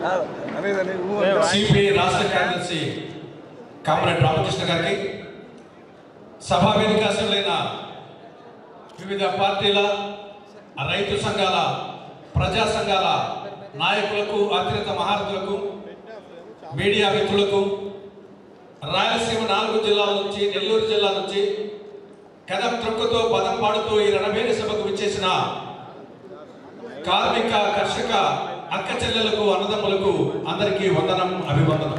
అనేదని CPI రాష్ట్ర కార్యదర్శి కామరెడ్డి రామకృష్ణ గారికి సభా వేదికాశులైన వివిధ పార్టీల రైతు సంఘాల ప్రజా సంఘాల నాయకులకు అత్యంత మహారథులకు మీడియా మిత్రులకు రాయలసీమ నాలుగు జిల్లాల నుంచి నెల్లూరు జిల్లా నుంచి కథ త్రొక్కుతో పదం పాడుతూ ఈ రణబేరి సభకు విచ్చేసిన కార్మిక కర్షక అక్క చెల్లెలకు అన్నదమ్ములకు అందరికీ వందనం అభివందనం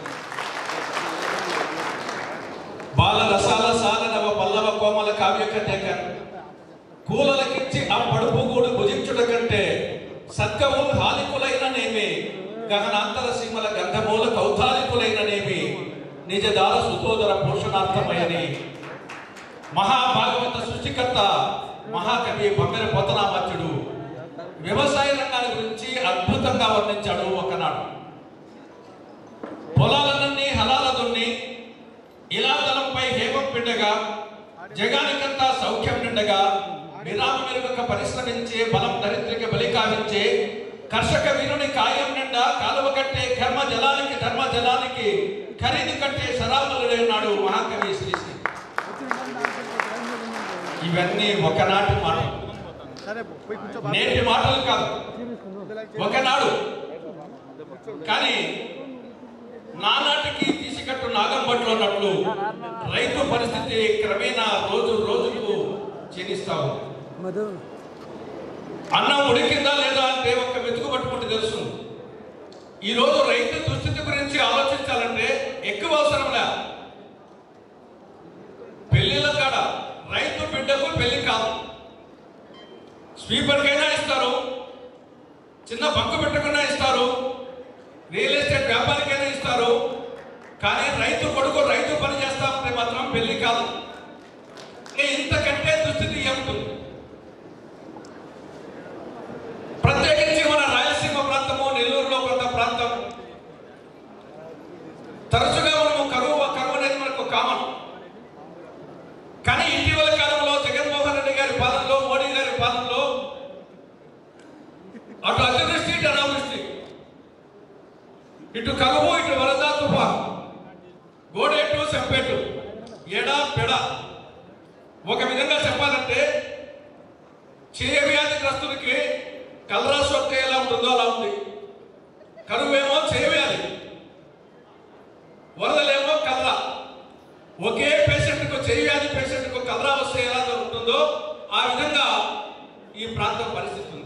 బాల రసాల సాల నవ పల్లవ కోమల కావ్య కన్యక కూలలకిచ్చి ఆ పడుపు గూడు భుజించుట కంటే సత్కము హాలికులైన నేమి గగనాంతర సీమల గంధమూల కౌతాలికులైన నేమి నిజదార సుతోదర పోషణార్థమయని మహాభాగవత సృష్టికర్త మహాకవి బొమ్మెర పోతనామత్యుడు వ్యవసాయ రంగాల గురించి అద్భుతంగా వర్ణించాడు ఒకనాడు పొలాలన్నీ హలాల దున్ని ఇలాదలంపై హేమం పిండగా జగానికంతా సౌఖ్యం నిండగా విరామ మెరుగక పరిశ్రమించే బలం దరిద్రకి బలి కావించే కర్షక వీరుని కాయం నిండా కాలువ కట్టే కర్మ జలానికి ధర్మ జలానికి ఖరీదు కట్టే శరాబులున్నాడు మహాకవి శ్రీశ్రీ ఇవన్నీ ఒకనాటి మాటలు సరే పోయి కూర్చో నేటి మాటలు కాదు ఒకనాడు కానీ నానాటికి తీసికట్టు నాగంబట్లో ఉన్నట్లు రైతు పరిస్థితి క్రమేణా రోజు రోజుకు క్షీణిస్తా ఉంది అన్నం ఉడికిందా లేదా అంటే ఒక వెతుకు పట్టుకుంటే తెలుసు ఈ రోజు రైతు దుస్థితి గురించి ఆలోచించాలంటే ఎక్కువ అవసరంలే పెళ్లిళ్ళ కాడ రైతు బిడ్డకు పెళ్లి కాదు స్వీపర్కైనా ఇస్తారు చిన్న బంకు పెట్టకుండా ఇస్తారు రియల్ ఎస్టేట్ వ్యాపారికైనా ఇస్తారు కానీ రైతు కొడుకు రైతు పని చేస్తా ఉంటే మాత్రం పెళ్లి కాదు ఏ ఇంతకంటే దుస్థితి ఏముంటుంది ప్రత్యేకించి మన రాయలసీమ ప్రాంతము నెల్లూరులో కొంత ప్రాంతం తరచుగా మనము కరువు కరువు అనేది మనకు కామన్ కానీ ఇటీవల కాలంలో జగన్మోహన్ రెడ్డి గారి పాలనలో మోడీ గారి పాలనలో అటు అతివృష్టి ఇటు అనావృష్టి ఇటు కలుపు ఇటు వరద తుఫాన్ గోడేటు సెంపేటు ఎడా పెడ ఒక విధంగా చెప్పాలంటే క్షయ వ్యాధిగ్రస్తులకి కలరా సోక్తే ఎలా ఉంటుందో అలా ఉంది కరువేమో క్షయ వ్యాధి వరదలేమో కలరా ఒకే పేషెంట్కు చెయ్యి వ్యాధి పేషెంట్కు కలరా వస్తే ఎలా ఉంటుందో ఆ విధంగా ఈ ప్రాంతం పరిస్థితి ఉంది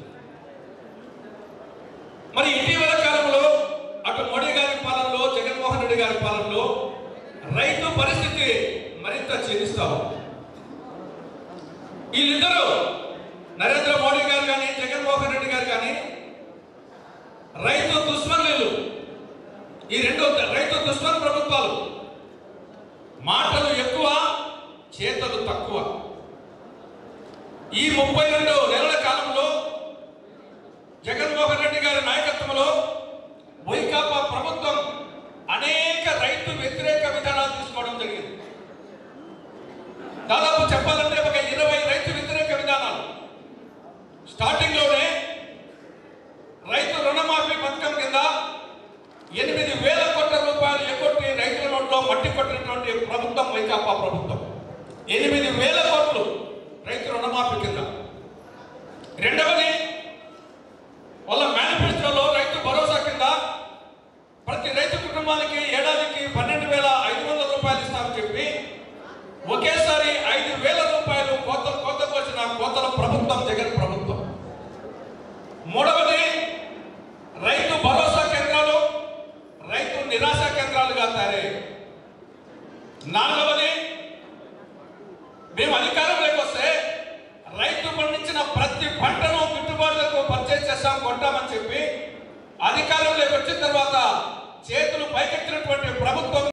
మరి ఇటీవల కాలంలో అటు మోడీ గారి పాలనలో జగన్మోహన్ రెడ్డి గారి పాలనలో రైతు పరిస్థితి మరింత క్షీణిస్తా ఉంది వీళ్ళిద్దరూ నరేంద్ర మోడీ గారు కానీ జగన్మోహన్ రెడ్డి గారు కానీ రైతు దుష్మన్లు ఈ రెండు రైతు దుష్మన్ ప్రభుత్వాలు మాటలు ఎక్కువ చేతలు తక్కువ ఈ ముప్పై రెండు నెలల కాలంలో జగన్మోహన్ రెడ్డి గారి నాయకత్వంలో వైకాపా ప్రభుత్వం అనేక రైతు వ్యతిరేక విధానాలు తీసుకోవడం జరిగింది దాదాపు చెప్పాలంటే ఒక ఇరవై రైతు వ్యతిరేక విధానాలు స్టార్టింగ్ లోనే రైతు రుణమాఫీ పథకం కింద ఎనిమిది వేల కోట్ల రూపాయలు ఎగ్గొట్టి రైతుల నోట్లో మట్టి కొట్టినటువంటి ప్రభుత్వం వైకాపా ప్రభుత్వం ఎనిమిది వేల కోట్లు రైతు రుణమాఫీ కింద రెండవది వాళ్ళ మేనిఫెస్టోలో రైతు భరోసా కింద ప్రతి రైతు కుటుంబానికి ఏడాదికి పన్నెండు వేల ఐదు వందల రూపాయలు ఇస్తామని చెప్పి ఒకేసారి ఐదు వేల రూపాయలు కోత కోత కోసిన కోతల ప్రభుత్వం జగన్ ప్రభుత్వం మూడవది రైతు భరోసా కేంద్రాలు రైతు నిరాశ కేంద్రాలుగా తయారయ్యాయి నాలుగవది మేము అధికారంలోకి వస్తే రైతు పండించిన ప్రతి పంటను గిట్టుబాటులకు పర్చేజ్ చేస్తాం కొంటామని చెప్పి అధికారంలోకి వచ్చిన తర్వాత చేతులు పైకెత్తినటువంటి ప్రభుత్వం